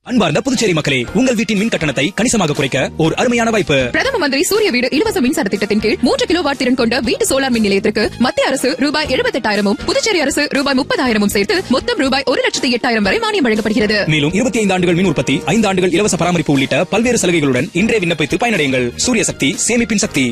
அன்பார்ந்த புதுச்சேரி மக்களே உங்கள் வீட்டின் மின் கட்டணத்தை கணிசமாக குறைக்க ஒரு அருமையான வாய்ப்பு பிரதம மந்திரி சூரிய வீடு இலவச மின்சார திட்டத்தின் கீழ் மூன்று கிலோ வாட் திறன் கொண்ட வீட்டு சோலார் மின் நிலையத்திற்கு மத்திய அரசு ரூபாய் எழுபத்தெட்டாயிரமும் புதுச்சேரி அரசு ரூபாய் முப்பதாயிரமும் சேர்த்து மொத்தம் ரூபாய் ஒரு லட்சத்தி எட்டாயிரம் வரை மானியம் வழங்கப்படுகிறது மேலும் இருபத்தி ஐந்து ஆண்டுகள் மின் உற்பத்தி ஐந்து ஆண்டுகள் இலவச பராமரிப்பு உள்ளிட்ட பல்வேறு சலுகைகளுடன் இன்றே விண்ணப்பித்து பயனடையுங்கள் சூரிய சக்தி சேமிப்பின் சக்தி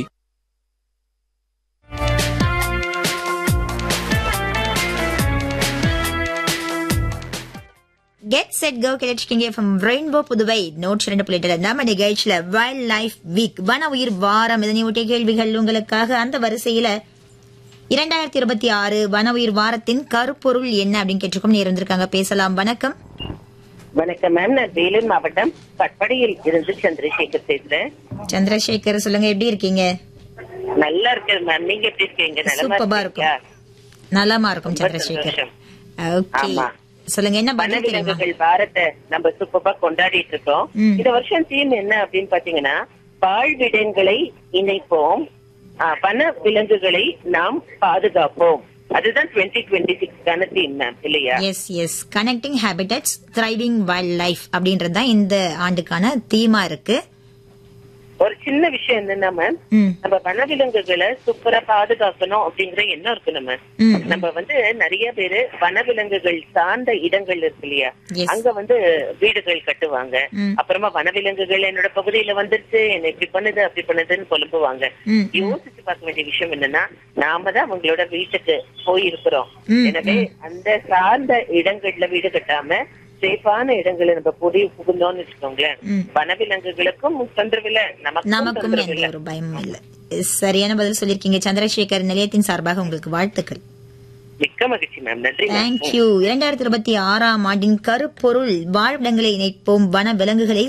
கெட் செட் கோ கிடைச்சிக்கிங்க ஃப்ரம் ரெயின்போ புதுவை நூற்றி ரெண்டு புள்ளிட்டு நம்ம நிகழ்ச்சியில வைல்ட் லைஃப் வீக் வன உயிர் வாரம் இதனை ஒட்டிய கேள்விகள் உங்களுக்காக அந்த வரிசையில இரண்டாயிரத்தி இருபத்தி ஆறு வன உயிர் வாரத்தின் கருப்பொருள் என்ன அப்படின்னு கேட்டிருக்கோம் நீ இருந்திருக்காங்க பேசலாம் வணக்கம் வணக்கம் மேம் நான் வேலூர் மாவட்டம் பட்படியில் இருந்து சந்திரசேகர் பேசுறேன் சந்திரசேகர் சொல்லுங்க எப்படி இருக்கீங்க நல்லா இருக்கேன் மேம் நீங்க எப்படி இருக்கீங்க நலமா சூப்பரா இருக்கீங்களா? இருக்கும் நலமா இருக்கும் ரொம்ப சந்திரசேகர் சந்தோஷம். ஓகே ஆமா. சொல்லுங்க என்ன பதில் தெரியுமா வனவிலங்குகள் வாரத்தை நம்ம சூப்பரா கொண்டாடிட்டு இருக்கோம் ம். இந்த வருஷம் தீம் என்ன அப்படின்னு பாத்தீங்கன்னா வாழ்விடங்களை இணைப்போம் ஆ, வன விலங்குகளை நாம் பாதுகாப்போம் அதுதான் டுவெண்ட்டி டுவெண்ட்டி சிக்ஸ்க்கான தீம் மேம் இல்லையா yes yes connecting habitats thriving wildlife அப்படின்றது தான் இந்த ஆண்டுக்கான தீமா இருக்கு ஒரு சின்ன விஷயம் என்னன்னா மேம் ம் நம்ம வனவிலங்குகளை சூப்பரா பாதுகாக்கணும் அப்படிங்கிற எண்ணம் இருக்கு நம்ம ம். நம்ம வந்து நிறைய பேரு வனவிலங்குகள் சார்ந்த இடங்கள் இருக்கு இல்லையா Yes. அங்க வந்து வீடுகள் கட்டுவாங்க ம். அப்புறமா வனவிலங்குகள் என்னோட பகுதியில வந்துருச்சு என்ன இப்படி பண்ணுது அப்படி பண்ணுதுன்னு புலம்புவாங்க ம், யோசிச்சு பார்க்க வேண்டிய விஷயம் என்னன்னா நாம தான் அவங்களோட வீட்டுக்கு போயிருக்கிறோம் ம், எனவே அந்த சார்ந்த இடங்கள்ல வீடு கட்டாம சேஃபான இடங்களை நம்ம புடி புகுந்தோம்னு வச்சுக்கோங்களேன் ம். வனவிலங்குகளுக்கும் தொந்தரவில்லை நமக்கும் நமக்கும் எந்த தொந்தரவில்லை ஒரு பயமும் இல்ல சரியான பதில் சொல்லிருக்கீங்க சந்திரசேகர் நிலையத்தின் சார்பாக உங்களுக்கு வாழ்த்துக்கள் மிக்க மகிழ்ச்சி மேம் நன்றி ma'am. தேங்க்யூ இரண்டாயிரத்தி இருபத்தி ஆறாம் ஆண்டின் கருப்பொருள் வாழ்விடங்களை இணைப்போம் வன விலங்குகளை